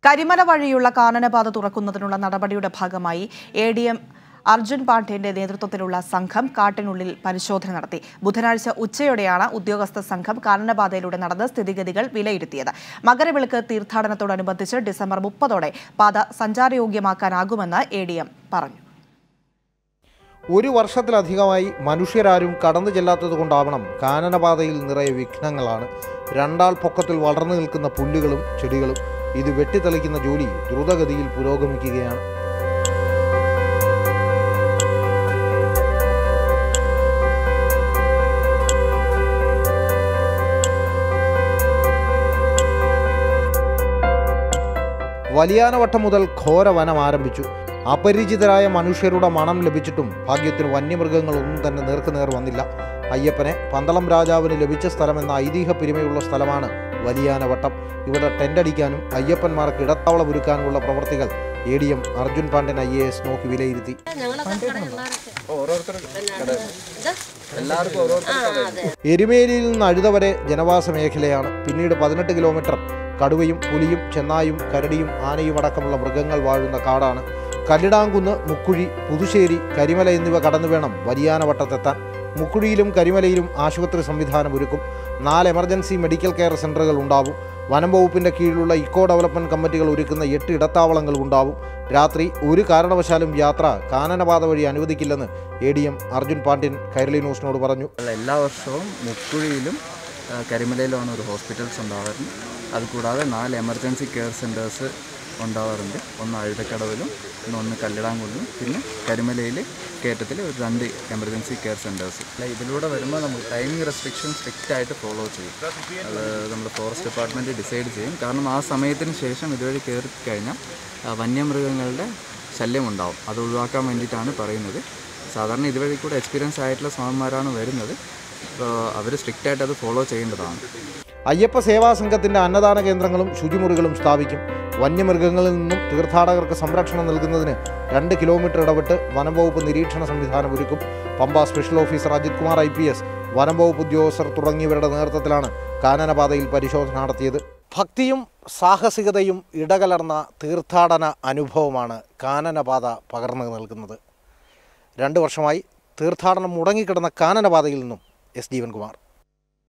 കരിമല വഴിയുള്ള കാനനപാത തുറക്കുന്നതിനുള്ള നടപടിയുടെ ഭാഗമായി എ ഡി എം അർജുൻ പാണ്ഡ്യന്റെ നേതൃത്വത്തിലുള്ള സംഘം കാട്ടിനുള്ളിൽ പരിശോധന നടത്തി ബുധനാഴ്ച ഉച്ചയോടെയാണ് ഉദ്യോഗസ്ഥ സംഘം കാനനപാതയിലൂടെ നടന്ന് സ്ഥിതിഗതികൾ വിലയിരുത്തിയത് മകരവിളക്ക് തീർത്ഥാടനത്തോടനുബന്ധിച്ച് ഡിസംബർ മുപ്പതോടെ പാത സഞ്ചാരയോഗ്യമാക്കാനാകുമെന്ന് എ ഡി എം പറഞ്ഞു ഒരു വർഷത്തിലധികമായി മനുഷ്യരാരും കടന്നു ചെല്ലാത്തത് കൊണ്ടാവണം കാനനപാതയിൽ നിറയെ വിഘ്നങ്ങളാണ് രണ്ടാൾ പൊക്കത്തിൽ വളർന്നു നിൽക്കുന്ന പുല്ലുകളും ചെടികളും ഇത് വെട്ടിത്തെളിക്കുന്ന ജോലി ദ്രുതഗതിയിൽ പുരോഗമിക്കുകയാണ് വലിയാനവട്ടം മുതൽ ഘോര വനം ആരംഭിച്ചു അപരിചിതരായ മനുഷ്യരുടെ മണം ലഭിച്ചിട്ടും ഭാഗ്യത്തിന് വന്യമൃഗങ്ങളൊന്നും തന്നെ നേർക്കുനേർ വന്നില്ല അയ്യപ്പനെ പന്തളം രാജാവിന് ലഭിച്ച സ്ഥലമെന്ന ഐതിഹ്യ പെരുമയുള്ള സ്ഥലമാണ് വലിയാനവട്ടം ഇവിടെ ടെൻ്റടിക്കാനും അയ്യപ്പന്മാർക്ക് ഇടത്താവളം ഒരുക്കാനുമുള്ള പ്രവർത്തികൾ A D M Arjun Pandian I A S നോക്കി വിലയിരുത്തി എരുമേലിയിൽ നിന്ന് അഴുത വരെ ജനവാസ മേഖലയാണ് പിന്നീട് പതിനെട്ട് കിലോമീറ്റർ കടുവയും പുലിയും ചെന്നായും കരടിയും ആനയും അടക്കമുള്ള മൃഗങ്ങൾ വാഴുന്ന കാടാണ് കല്ലിടാങ്കുന്ന് മുക്കുഴി പുതുശ്ശേരി കരിമല എന്നിവ കടന്നു വേണം വലിയാനവട്ടത്തെത്താൻ മുക്കുഴിയിലും കരിമലയിലും ആശുപത്രി സംവിധാനം ഒരുക്കും നാല് എമർജൻസി മെഡിക്കൽ കെയർ സെൻ്ററുകൾ ഉണ്ടാവും വനം വകുപ്പിൻ്റെ കീഴിലുള്ള ഇക്കോ ഡെവലപ്മെൻറ്റ് കമ്മിറ്റികൾ ഒരുക്കുന്ന എട്ട് ഇടത്താവളങ്ങൾ ഉണ്ടാവും രാത്രി ഒരു കാരണവശാലും യാത്ര കാനനപാത വഴി അനുവദിക്കില്ലെന്ന് A D M Arjun Pandian Kairali ന്യൂസിനോട് പറഞ്ഞു അല്ല, എല്ലാ വർഷവും മുക്കുഴിയിലും ആ, കരിമലയിലുമാണ് ഒരു ഹോസ്പിറ്റൽസ് ഉണ്ടാവാറുണ്ട് അതുകൂടാതെ നാല് എമർജൻസി കെയർ സെൻറ്റേഴ്സ് ഉണ്ടാവാറുണ്ട് ഒന്ന് അഴുതക്കടവിലും പിന്നെ ഒന്ന് കല്ലിടാങ്കുള്ളിലും പിന്നെ കരിമലയിൽ കയറ്റത്തിൽ ഒരു രണ്ട് എമർജൻസി കെയർ സെൻറ്റേഴ്സ് അല്ല ഇതിലൂടെ വരുമ്പോൾ നമ്മൾ ടൈമിംഗ് റെസ്ട്രിക്ഷൻ സ്ട്രിക്റ്റ് ആയിട്ട് ഫോളോ ചെയ്യും അത് നമ്മുടെ ഫോറസ്റ്റ് ഡിപ്പാർട്ട്മെൻറ്റ് ഡിസൈഡ് ചെയ്യും കാരണം ആ സമയത്തിന് ശേഷം ഇതുവഴി കയറി കഴിഞ്ഞാൽ ആ, വന്യമൃഗങ്ങളുടെ ശല്യം ഉണ്ടാവും അത് ഒഴിവാക്കാൻ വേണ്ടിയിട്ടാണ് പറയുന്നത് സാധാരണ ഇതുവഴി കൂടെ എക്സ്പീരിയൻസ് ആയിട്ടുള്ള സ്വാമിമാരാണ് വരുന്നത് അപ്പോൾ അവർ സ്ട്രിക്റ്റ് ആയിട്ട് അത് ഫോളോ ചെയ്യേണ്ടതാണ് അയ്യപ്പ സേവാ സംഘത്തിന്റെ അന്നദാന കേന്ദ്രങ്ങളും ശുചിമുറികളും സ്ഥാപിക്കും വന്യമൃഗങ്ങളിൽ നിന്നും തീർത്ഥാടകർക്ക് സംരക്ഷണം നൽകുന്നതിന് രണ്ട് കിലോമീറ്റർ ഇടവിട്ട് വനം വകുപ്പ് നിരീക്ഷണ സംവിധാനം ഒരുക്കും Pamba special officer Ajith Kumar I P S വനം വകുപ്പ് ഉദ്യോഗസ്ഥർ തുടങ്ങിയവരുടെ നേതൃത്വത്തിലാണ് കാനനപാതയിൽ പരിശോധന നടത്തിയത് ഭക്തിയും സാഹസികതയും ഇടകലർന്ന തീർത്ഥാടന അനുഭവമാണ് കാനനപാത പകർന്നു നൽകുന്നത് രണ്ട് വർഷമായി തീർത്ഥാടനം മുടങ്ങിക്കിടന്ന കാനനപാതയിൽ നിന്നും എസ് ജീവൻകുമാർ